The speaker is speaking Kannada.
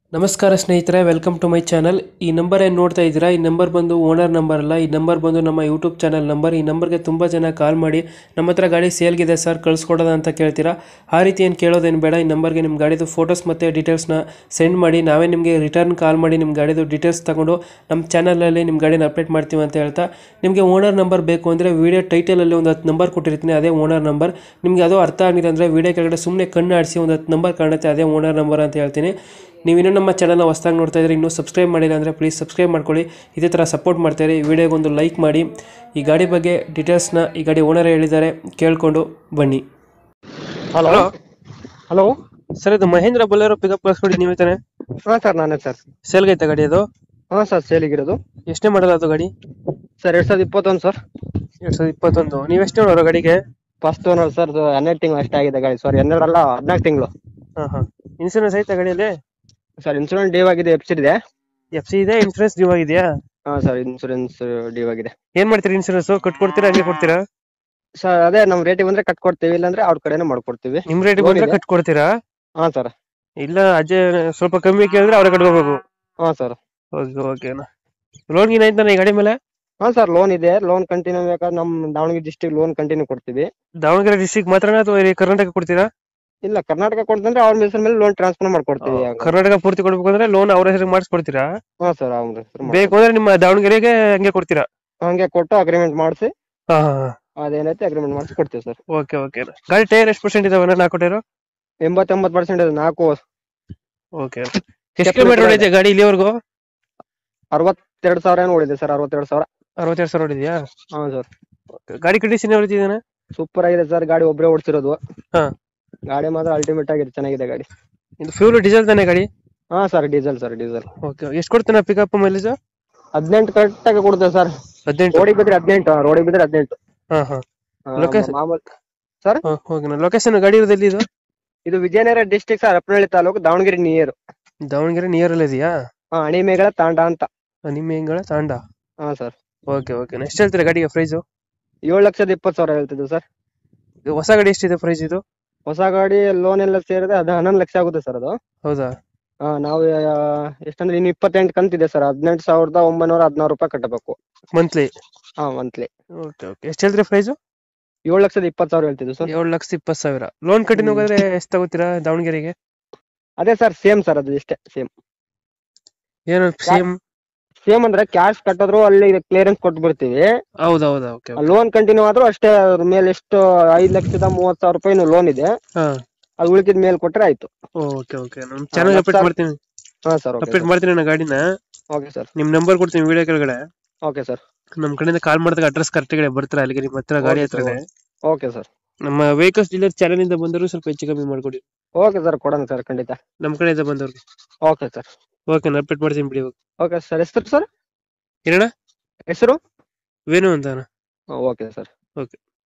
ನಮಸ್ಕಾರ ಸ್ನೇಹಿತರೆ ವೆಲ್ಕಮ್ ಟು ಮೈ ಚಾನಲ್ ಈ ನಂಬರ್ ಏನು ನೋಡ್ತಾ ಇದ್ದೀರಾ ಈ ನಂಬರ್ ಬಂದು ಓನರ್ ನಂಬರ್ ಅಲ್ಲ ಈ ನಂಬರ್ ಬಂದು ನಮ್ಮ ಯೂಟ್ಯೂಬ್ ಚಾನಲ್ ನಂಬರ್ ಈ ನಂಬರ್ಗೆ ತುಂಬ ಜನ ಕಾಲ್ ಮಾಡಿ ನಮ್ಮ ಹತ್ರ ಗಾಡಿ ಸೇಲ್ಗಿದೆ ಸರ್ ಕಳಿಸ್ಕೊಡೋದ ಅಂತ ಕೇಳ್ತೀರಾ ಆ ರೀತಿ ಏನು ಕೇಳೋದೇನು ಬೇಡ ಈ ನಂಬರ್ಗೆ ನಿಮ್ಮ ಗಾಡಿದು ಫೋಟೋಸ್ ಮತ್ತು ಡೀಟೇಲ್ಸ್ನ ಸೆಂಡ್ ಮಾಡಿ ನಾವೇ ನಿಮಗೆ ರಿಟರ್ನ್ ಕಾಲ್ ಮಾಡಿ ನಿಮ್ಮ ಗಾಡಿದು ಡೀಟೇಲ್ಸ್ ತಗೊಂಡು ನಮ್ಮ ಚಾನಲಲ್ಲಿ ನಿಮ್ಮ ಗಾಡಿನ ಅಪ್ಡೇಟ್ ಮಾಡ್ತೀವಿ ಅಂತ ಹೇಳ್ತಾ ನಿಮಗೆ ಓನರ್ ನಂಬರ್ ಬೇಕು ಅಂದರೆ ವೀಡಿಯೋ ಟೈಟಲಲ್ಲಿ ಒಂದು ಹತ್ತು ನಂಬರ್ ಕೊಟ್ಟಿರ್ತೀನಿ ಅದೇ ಓನರ್ ನಂಬರ್ ನಿಮಗೆ ಅದು ಅರ್ಥ ಆಗಿಲ್ಲ ಅಂದರೆ ವೀಡಿಯೋ ಕೆಳಗಡೆ ಸುಮ್ಮನೆ ಕಣ್ಣು ಆಡಿಸಿ ಒಂದು ಹತ್ತು ನಂಬರ್ ಕಾಣುತ್ತೆ ಅದೇ ಓನರ್ ನಂಬರ್ ಅಂತ ಹೇಳ್ತೀನಿ ನೀವು ಇನ್ನೂ ನಮ್ಮ ಚಾನಲ್ನ ಹೊಸ್ದಾಗಿ ನೋಡ್ತಾ ಇದ್ರೆ ಇನ್ನೂ ಸಬ್ಸ್ಕ್ರೈಬ್ ಮಾಡಿಲ್ಲ ಅಂದರೆ ಪ್ಲೀಸ್ ಸಬ್ಸ್ಕ್ರೈಬ್ ಮಾಡ್ಕೊಳ್ಳಿ ಇದೇ ಥರ ಸಪೋರ್ಟ್ ಮಾಡ್ತಾರೆ ಈ ವಿಡಿಯೋಗೆ ಒಂದು ಲೈಕ್ ಮಾಡಿ ಈ ಗಾಡಿ ಬಗ್ಗೆ ಡೀಟೇಲ್ಸ್ನ ಈ ಗಾಡಿ ಓನರ್ ಹೇಳಿದ್ದಾರೆ ಕೇಳಿಕೊಂಡು ಬನ್ನಿ ಹಲೋ ಹಲೋ ಹಲೋ ಸರ್ ಇದು ಮಹೇಂದ್ರ ಬೊಲೆರೋ ಪಿಕಪ್ ಕಳಿಸ್ಕೊಡಿ ನೀವೇ ತಾನೆ ಹಾ ಸರ್ ನಾನೇ ಸರ್ ಸೇಲ್ಗೈತೆ ಗಾಡಿ ಅದು ಹಾ ಸರ್ ಸೇಲಿಗಿರೋದು ಎಷ್ಟೇ ಮಾಡಲ್ಲ ಅದು ಗಾಡಿ ಸರ್ ಎರಡ್ ಸಾವಿರದ ಇಪ್ಪತ್ತೊಂದು ಸರ್ ಎರಡು ಸಾವಿರದ ಇಪ್ಪತ್ತೊಂದು ನೀವು ಎಷ್ಟು ನೋಡೋರು ಗಾಡಿಗೆ ಫಸ್ಟ್ ಓನರ್ ಸರ್ ಹನ್ನೆರಡು ತಿಂಗಳು ಅಷ್ಟೇ ಆಗಿದೆ ಗಾಡಿ ಸಾರಿ ಹನ್ನೆರಡಲ್ಲ ಹದಿನಾಲ್ಕು ತಿಂಗಳು ಹಾಂ ಹಾಂ ಇನ್ಸೂರೆನ್ಸ್ ಐತೆ ಗಾಡಿಯಲ್ಲಿ ಸರ್ ಇನ್ಸೂರೆನ್ಸ್ ಡೀವ್ ಆಗಿದೆ ಎಫ್ಸಿಡ್ ಇದೆ ಎಫ್ ಸಿ ಇದೆ ಇನ್ಸೂರೆನ್ಸ್ ಡ್ಯೂ ಆಗಿದೆಯಾ ಹಾ ಸರ್ ಇನ್ಸೂರೆನ್ಸ್ ಡೀವ್ ಆಗಿದೆ ಏನು ಮಾಡ್ತೀರಿ ಇನ್ಸೂರೆನ್ಸ್ ಕಟ್ಕೊಡ್ತೀರಾ ಹಂಗೆ ಕೊಡ್ತೀರಾ ಸರ್ ಅದೇ ನಮ್ಮ ರೇಟಿಗೆ ಬಂದ್ರೆ ಕಟ್ಕೊಡ್ತೀವಿ ಇಲ್ಲಾಂದ್ರೆ ಅವ್ರ ಕಡೆನೇ ಮಾಡ್ಕೊಡ್ತೀವಿ ನಿಮ್ಮ ರೇಟ್ Loan ಬಂದ್ರೆ ಇದೆ? ಕಟ್ಕೊಡ್ತೀರಾ ಹಾ ಸರ್ ಇಲ್ಲ ಅಜ್ಜೆ ಸ್ವಲ್ಪ ಕಮ್ಮಿ ಕೇಳಿದ್ರೆ ಅವ್ರೆ ಕಟ್ಕೋಬೇಕು ಹಾ ಸರ್ ಓಕೆ ಓಕೆನಾ ಲೋನ್ ಗೀನ್ ಐತಾನ ಈ ಗಾಡಿ ಮೇಲೆ ಹಾ ಸರ್ ಲೋನ್ ಇದೆ ಲೋನ್ ಕಂಟಿನ್ಯೂ ಬೇಕಾದ್ರೆ ನಮ್ಮ ದಾವಣಗೆರೆ ಡಿಸ್ಟಿಕ್ ಲೋನ್ ಕಂಟಿನ್ಯೂ ಕೊಡ್ತೀವಿ ದಾವಣಗೆರೆ ಡಿಸ್ಟಿಕ್ ಮಾತ್ರನಾ ಅಥವಾ ಇಡೀ ಕರ್ನಾಟಕ ಕೊಡ್ತೀರಾ ಇಲ್ಲ ಕರ್ನಾಟಕ ಕೊಡ್ತಂದ್ರೆ ಅವ್ರ ಹೆಸರು ಮೇಲೆ ಲೋನ್ ಟ್ರಾನ್ಸ್ಫರ್ ಮಾಡ್ಕೊಡ್ತೀವಿ ಕರ್ನಾಟಕ ಪೂರ್ತಿ ಕೊಡ್ಬೇಕು ಅಂದ್ರೆ ಲೋನ್ ಅವ್ರ ಹೆಸರಿಗೆ ಮಾಡಿಸ್ಕೊಡ್ತೀರಾ ಹಾ ಸರ್ ಅವ್ರ ಹೆಸರು ಮಾಡ್- ಬೇಕು ಅಂದ್ರೆ ನಿಮ್ಮ ದಾವಣಗೆರೆಗೆ ಹಂಗೆ ಕೊಡ್ತೀರಾ ಹಂಗೆ ಕೊಟ್ಟು ಅಗ್ರಿಮೆಂಟ್ ಮಾಡಿಸಿ ಹಾ ಅದೇನೈತೆ ಅಗ್ರಿಮೆಂಟ್ ಮಾಡಿಸಿ ಕೊಡ್ತೀವಿ ಸರ್ ಓಕೆ ಓಕೆ ಗಾಡಿ ಟೈರ್ ಎಷ್ಟು ಪರ್ಸೆಂಟ್ ಇದಾವೆ ನಾಲ್ಕು ಕೊಟ್ಟಿರೋ ಎಂಬತ್ತೊಂಬತ್ತು ಪರ್ಸೆಂಟ್ ನಾಲ್ಕು ಓಕೆ ಎಷ್ಟು ಕಿಲೋಮೀಟರ್ ಹೊಡಿದೆ ಗಾಡಿ ಇಲ್ಲಿವರೆಗೂ ಅರವತ್ತೆರಡು ಸಾವಿರ ಏನು ಓಡಿದೆ ಸರ್ ಅರವತ್ತೆರಡು ಸಾವಿರ ಅರವತ್ತೆರಡು ಸಾವಿರ ಹೊಡಿದ್ಯಾ ಹಾ ಸರ್ ಗಾಡಿ ಕಂಡೀಷನ್ ಹೊಡಿತಿದ್ದಾನೆ ಸೂಪರ್ ಆಗಿದೆ ಸರ್ ಗಾಡಿ ಒಬ್ಬರೇ ಓಡಿಸಿರೋದು ಹಾ ಗಾಡಿ ಮಾತ್ರ ಅಲ್ಟಿಮೇಟ್ ಆಗಿದೆ ಚೆನ್ನಾಗಿದೆ ಗಾಡಿ ಇದು ಫ್ಯೂಲ್ ಡೀಸೆಲ್ ತಾನೆ ಗಾಡಿ ಹಾ sir diesel sir diesel okay ಎಷ್ಟು ಕೊಡ್ತಾನೆ ಪಿಕಪ್ ಮೈಲೇಜ್ ಹದಿನೆಂಟು ಕರೆಕ್ಟ್ ಆಗಿ ಕೊಡುತ್ತೆ ಸರ್ ಹದಿನೆಂಟು ರೋಡಿಗೆ ಬಿದ್ರೆ ಹದಿನೆಂಟು ರೋಡಿಗೆ ಬಿದ್ರೆ ಹದಿನೆಂಟು ಹಾ ಹಾ ಆ, Location? ಮಾಮೂಲಿ ಹಾ ಓಕೆ ಲೊಕೇಶನ್ ಗಾಡಿ ಇರೋದು ಎಲ್ಲಿ ಇದು ಇದು ವಿಜಯನಗರ ಡಿಸ್ಟಿಕ್ ಸರ್ ಹರಪನಹಳ್ಳಿ ತಾಲೂಕು ದಾವಣಗೆರೆ ನಿಯರ್ ದಾವಣಗೆರೆ ನಿಯರ್ ಅಲ್ಲಿ ಇದೆಯಾ ಹಾ ಅಣಿಮೇಗಳ ತಾಂಡ ಅಂತ ನಿಮ್ಮ ಹೆಂಗಳ ತಾಂಡ ಹಾ ಸರ್ ಓಕೆ ಓಕೆ ಎಷ್ಟು ಹೇಳ್ತೀರಾ ಗಾಡಿಗೆ ಪ್ರೈಸು ಏಳು ಲಕ್ಷದ ಇಪ್ಪತ್ತು ಸಾವಿರ ಹೇಳ್ತಿದ್ದು ಸರ್ ಹೊಸ ಗಾಡಿ ಎಷ್ಟಿದೆ ಪ್ರೈಸ್ ಇದು ಹೊಸ ಗಾಡಿ ಲೋನ್ ಎಲ್ಲ ಸೇರಿದೆ ಅದು ಹನ್ನೊಂದು ಲಕ್ಷ ಆಗುತ್ತೆ ಸರ್ ಅದು ಹೌದಾ ಆ, ನಾವು ಆ, ಎಷ್ಟಂದ್ರೆ ಇನ್ನು ಇಪ್ಪತ್ತೆಂಟು ಕಂತಿದೆ ಸರ್ ಹದಿನೆಂಟು ಸಾವಿರದ ಒಂಬೈನೂರ ಹದಿನಾರು ರೂಪಾಯಿ ಕಟ್ಟಬೇಕು ಮಂತ್ಲಿ ಹಾ ಮಂತ್ಲಿ ಓಕೆ ಓಕೆ ಎಷ್ಟು ಹೇಳ್ತೀರಾ ಪ್ರೈಸು ಏಳು ಲಕ್ಷದ ಇಪ್ಪತ್ತು ಸಾವಿರ ಹೇಳ್ತಿದ್ದು ಸರ್ ಏಳು ಲಕ್ಷ ಇಪ್ಪತ್ತು ಸಾವಿರ ಲೋನ್ ಕಟ್ಟಿನ ಹ್ಮ್. ಹೋಗಿದ್ರೆ ಎಷ್ಟು ತಗೋತೀರಾ ದಾವಣಗೆರೆಗೆ ಅದೇ ಸರ್ ಸೇಮ್ ಸರ್ ಅದು ಇಷ್ಟೇ ಸೇಮ್ ಏನು ಸೇಮ್ ಸೇಮ್ ಅಂದ್ರೆ ಕ್ಯಾಶ್ ಕಟ್ಟಿದ್ರು ಅಲ್ಲಿ ಕ್ಲಿಯರೆನ್ಸ್ ಕೊಟ್ಟು ಬಿಡ್ತೀವಿ ಹೌದಾ ಹೌದಾ ಓಕೆ ಲೋನ್ ಕಂಟಿನ್ಯೂ ಆದ್ರೂ ಅಷ್ಟೇ ಅದ್ರ ಮೇಲೆ ಎಷ್ಟು ಐದ್ ಲಕ್ಷದ ಮೂವತ್ ಸಾವಿರ ರೂಪಾಯಿ ಲೋನ್ ಇದೆ ಹಾ ಅದು ಉಳಿಕಿದ ಮೇಲೆ ಕೊಟ್ರೆ ಆಯ್ತು ಓಕೆ ಓಕೆ ನಮ್ಮ ಚಾನಲ್ ಮತ್ತೆ ಅಪ್ಡೇಟ್ ಸರ್- ಮಾಡ್ತೀನಿ ಹಾ ಸರ್ ಅಪ್ಡೇಟ್ ಮಾಡ್ತೀನಿ ನನ್ನ ಗಾಡಿನ ಓಕೆ ಸರ್ ನಿಮ್ ನಂಬರ್ ಕೊಡ್ತೀನಿ ವಿಡಿಯೋ ಕೆಳಗಡೆ ಓಕೆ ಸರ್ ನಮ್ ಕಡೆಯಿಂದ ಕಾಲ್ ಮಾಡಿದಾಗ ಅಡ್ರೆಸ್ ಕರೆಕ್ಟ್ ಕಡೆ ಬರ್ತಾರೆ ಅಲ್ಲಿಗೆ ನಿಮ್ಮ ಹತ್ರ ಗಾಡಿ Okay, sir. ಹತ್ರನೇ ಓಕೆ ಸರ್ ನಮ್ಮ ವೆಹಿಕಲ್ಸ್ ಡೀಲರ್ ಚಾನಲ್ ಇಂದ ಬಂದರು ಸ್ವಲ್ಪ ಹೆಚ್ಚು ಕಮ್ಮಿ ಮಾಡ್ಕೊಡಿ ಓಕೆ ಸರ್ ಕೊಡೋಣ ಸರ್ ಖಂಡಿತ ನಮ್ಮ ಕಡೆಯಿಂದ ಬಂದವ್ರಿಗೆ ಓಕೆ ಸರ್ ಓಕೆ ನಾನು ಅಪ್ಡೇಟ್ ಮಾಡ್ತೀನಿ ಬಿಡಿ ಓಕೆ ಸರ್ ಹೆಸರು ಸರ್ ಏನಣ್ಣ ಹೆಸರು ವೇಣು ಅಂತ ಓಕೆ ಸರ್ ಓಕೆ